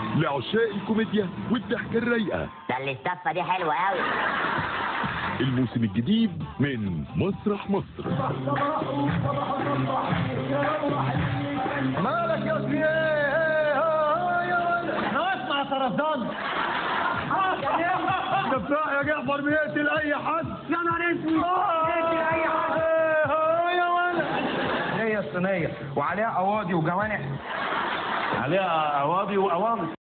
لعشاق الكوميديا والضحكة الرايقة ده الاستفه دي حلوه قوي الموسم الجديد من مسرح مصر مالك يا اسمي ايه يا ولد انا اسمع طرزان دفاع يا جعفر بيقتل اي حد يا نهار اسود بيقتل اي حد يا ولد هي الصينية وعليها قواضي وجوانح عليها قواضي وقوامس